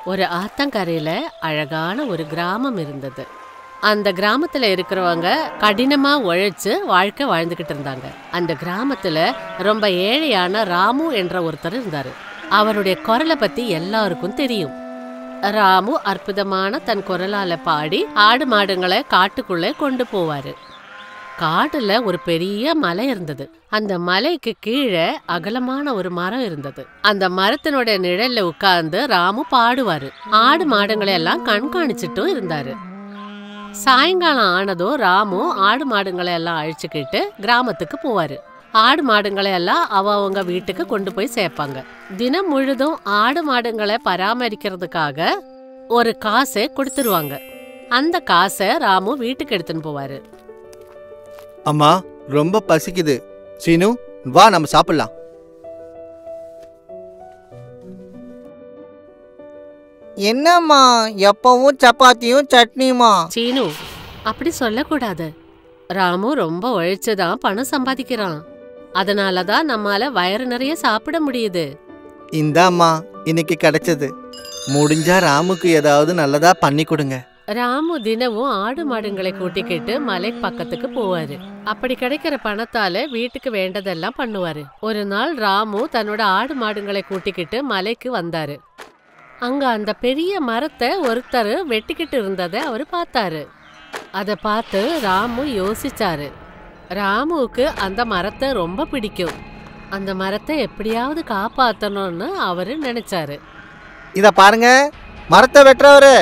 ஒரு ஆத்தங்கரையில அழகான ஒரு கிராமம் இருந்தது அந்த கிராமத்துல இருக்கிறவங்க கடினமா உழைச்சு வாழ்க்கை வாழ்ந்துகிட்டு இருந்தாங்க அந்த கிராமத்துல ரொம்ப ஏழையான ராமு என்ற ஒருத்தர் இருந்தாரு அவருடைய குரலை பத்தி எல்லாருக்கும் தெரியும் ராமு அற்புதமான தன் குரலால பாடி ஆடு மாடுங்களை காட்டுக்குள்ளே கொண்டு போவாரு காட்டுல ஒரு பெரிய மலை இருந்தது அந்த மலைக்கு கீழே அகலமான ஒரு மரம் இருந்தது அந்த மரத்தினுடைய நிழல்ல உட்கார்ந்து ராமு பாடுவாரு ஆடு மாடுங்களை எல்லாம் கண்காணிச்சிட்டும் இருந்தாரு சாயங்காலம் ஆனதும் ராமு ஆடு மாடுங்களை எல்லாம் அழிச்சுக்கிட்டு கிராமத்துக்கு போவாரு ஆடு மாடுங்களை எல்லாம் அவ அவங்க வீட்டுக்கு கொண்டு போய் சேர்ப்பாங்க தினம் முழுதும் ஆடு மாடுங்களை பராமரிக்கிறதுக்காக ஒரு காசை கொடுத்துருவாங்க அந்த காசை ராமு வீட்டுக்கு எடுத்துன்னு போவாரு அம்மா ரொம்ப பசிக்குது சீனு வா நம்ம சாப்பிடலாம் என்னம்மா எப்பவும் சப்பாத்தியும் சட்னியுமா சீனு அப்படி சொல்லக்கூடாது ராமு ரொம்ப உழைச்சுதான் பணம் சம்பாதிக்கிறான் அதனாலதான் நம்மால வயிறு நிறைய சாப்பிட முடியுது இந்தாம்மா இன்னைக்கு கிடைச்சது முடிஞ்சா ராமுக்கு ஏதாவது நல்லதா பண்ணி கொடுங்க ராமு தினமும் ஆடு மாடுங்களை கூட்டிக்கிட்டு மலை பக்கத்துக்கு போவாரு அப்படி கிடைக்கிற பணத்தால வீட்டுக்கு வேண்டதெல்லாம் பண்ணுவாரு ஒரு நாள் ராமு தன்னோட ஆடு மாடுங்களை கூட்டிக்கிட்டு மலைக்கு வந்தாரு அங்க அந்த பெரிய மரத்தை ஒருத்தர் வெட்டிக்கிட்டு இருந்ததை அவரு பார்த்தாரு அதை பார்த்து ராமு யோசிச்சாரு ராமுவுக்கு அந்த மரத்தை ரொம்ப பிடிக்கும் அந்த மரத்தை எப்படியாவது காப்பாத்தணும்னு அவரு நினைச்சாரு இத பாருங்க மரத்தை வெட்டுறவரு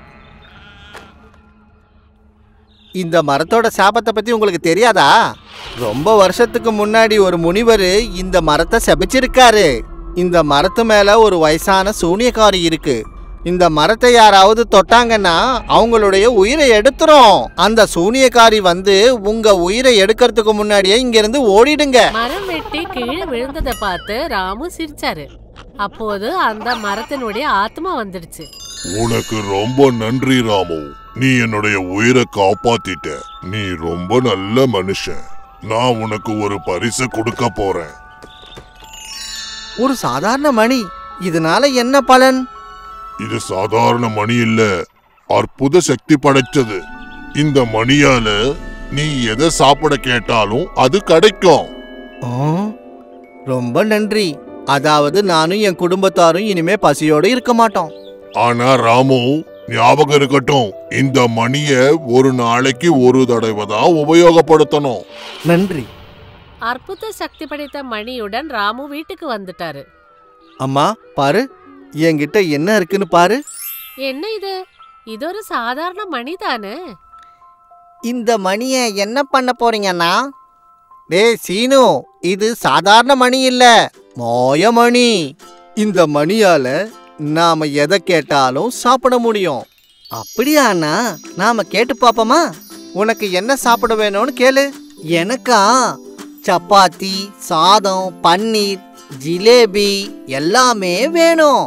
இந்த மரத்தோட சாபத்தை பத்தி உங்களுக்கு தெரியாதா ரொம்ப வருஷத்துக்கு முன்னாடி ஒரு முனிவர் இந்த மரத்தை செபிச்சிருக்காரு இந்த மரத்து மேல ஒரு வயசான சூனியக்காரி இருக்கு இந்த மரத்தை யாராவது தொட்டாங்கன்னா அவங்களுடைய உயிரை எடுத்துரும் அந்த சூனியக்காரி வந்து உங்க உயிரை எடுக்கிறதுக்கு முன்னாடியே இங்க இருந்து ஓடிடுங்க மரம் வெட்டி கீழே விழுந்ததை பார்த்து ராமு சிரிச்சாரு அப்போது அந்த மரத்தினுடைய ஆத்மா வந்துடுச்சு உனக்கு ரொம்ப நன்றி ராமு நீ என்னுடைய உயிரை காப்பாத்திட்ட நீ ரொம்ப நல்ல மனுஷன் நான் உனக்கு ஒரு பரிசு கொடுக்க போறேன் ஒரு சாதாரண மணி இதனால என்ன பலன் இது சாதாரண மணி இல்ல அற்புத சக்தி படைச்சது இந்த மணியால நீ எதை சாப்பிட கேட்டாலும் அது கிடைக்கும் ஆ, ரொம்ப நன்றி அதாவது நானும் என் குடும்பத்தாரும் இனிமே பசியோட இருக்க மாட்டோம் ஆனா ராமு ஞாபகம் இருக்கட்டும் இந்த மணிய ஒரு நாளைக்கு ஒரு தடவை தான் உபயோகப்படுத்தணும் நன்றி அற்புத சக்தி படைத்த மணியுடன் ராமு வீட்டுக்கு வந்துட்டாரு அம்மா பாரு என்கிட்ட என்ன இருக்குன்னு பாரு என்ன இது இது ஒரு சாதாரண மணி தானே இந்த மணியை என்ன பண்ண போறீங்கண்ணா டேய் சீனு இது சாதாரண மணி இல்ல மோயமணி இந்த மணியால நாம எதை கேட்டாலும் சாப்பிட முடியும் அப்படியாண்ணா நாம கேட்டு பாப்போமா உனக்கு என்ன சாப்பிட வேணும்னு கேளு எனக்கா சப்பாத்தி சாதம் பன்னீர் ஜிலேபி எல்லாமே வேணும்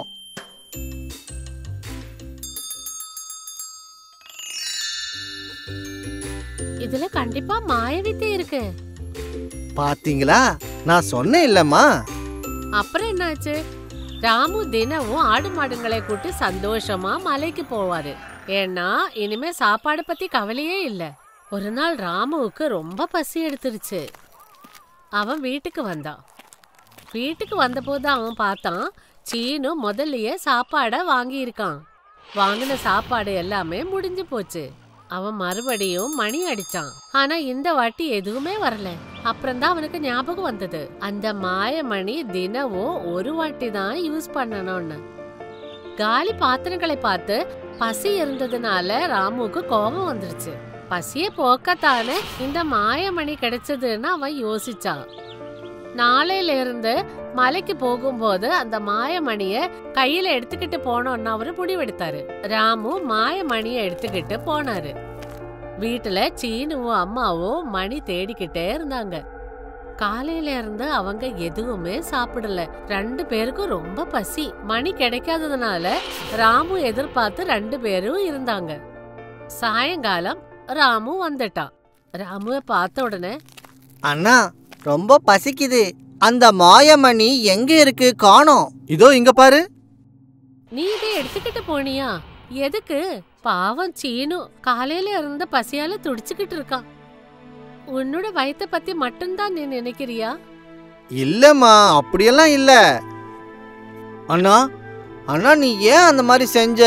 இதுல கண்டிப்பா மாயவித்தை இருக்கு பாத்தீங்களா நான் சொன்னேன் இல்லம்மா அப்புறம் என்னாச்சு ராமு தினமும் ஆடு மாடுங்களை கூட்டி சந்தோஷமா மலைக்கு போவாரு ஏன்னா இனிமே சாப்பாடு பத்தி கவலையே இல்ல ஒரு நாள் ராமுவுக்கு ரொம்ப பசி எடுத்துருச்சு அவன் வீட்டுக்கு வந்தான் வீட்டுக்கு வந்தபோது அவன் பார்த்தான் சீனு முதல்லயே சாப்பாடை வாங்கியிருக்கான் வாங்கின சாப்பாடு எல்லாமே முடிஞ்சு போச்சு அவன் மறுபடியும் மணி அடிச்சான் ஆனா இந்த வாட்டி எதுவுமே வரல அப்புறம்தான் அவனுக்கு ஞாபகம் வந்தது அந்த மாயமணி தினமும் ஒரு வாட்டி தான் யூஸ் பண்ணணும்னு காலி பாத்திரங்களை பார்த்து பசி இருந்ததுனால ராமுவுக்கு கோபம் வந்துருச்சு பசிய போக்கத்தானே இந்த மாயமணி கிடைச்சதுன்னு அவன் யோசிச்சான் நாளையில இருந்து மலைக்கு போகும்போது அந்த மாயமணிய கையில எடுத்துக்கிட்டு போனோம்னு அவரு முடிவெடுத்தாரு ராமு மாயமணிய எடுத்துக்கிட்டு போனாரு வீட்டுல சீனுவும் அம்மாவும் மணி தேடிக்கிட்டே இருந்தாங்க காலையில இருந்து அவங்க எதுவுமே சாப்பிடல ரெண்டு பேருக்கும் ரொம்ப பசி மணி கிடைக்காததுனால ராமு எதிர்பார்த்து ரெண்டு பேரும் இருந்தாங்க சாயங்காலம் ராமு வந்துட்டான் ராமுவை பார்த்த உடனே அண்ணா ரொம்ப பசிக்குது அந்த மாயமணி எங்க இருக்கு காணோம் இதோ இங்க பாரு நீ இதை எடுத்துக்கிட்டு போனியா எதுக்கு பாவம் சீனு காலையில இருந்து பசியால துடிச்சுக்கிட்டு இருக்கான் உன்னோட வயத்தை பத்தி மட்டும்தான் நீ நினைக்கிறியா இல்லம்மா அப்படியெல்லாம் இல்ல அண்ணா அண்ணா நீ ஏன் அந்த மாதிரி செஞ்ச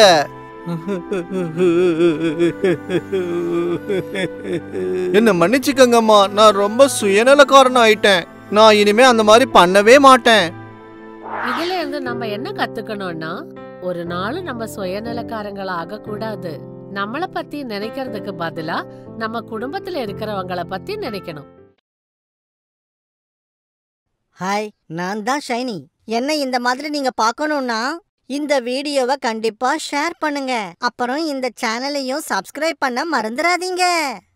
என்ன மன்னிச்சுக்கங்கம்மா நான் ரொம்ப சுயநலக்காரன் ஆயிட்டேன் நான் இனிமே அந்த மாதிரி பண்ணவே மாட்டேன் இதுல இருந்து நம்ம என்ன கத்துக்கணும்னா ஒரு நாள் நம்ம சுயநலக்காரங்களா ஆக கூடாது நம்மள பத்தி நினைக்கிறதுக்கு பதிலா நம்ம குடும்பத்துல இருக்கிறவங்கள பத்தி நினைக்கணும் ஹாய் நான் தான் ஷைனி என்ன இந்த மாதிரி நீங்க பார்க்கணும்னா இந்த வீடியோவை கண்டிப்பா ஷேர் பண்ணுங்க அப்புறம் இந்த சேனலையும் சப்ஸ்கிரைப் பண்ண மறந்துடாதீங்க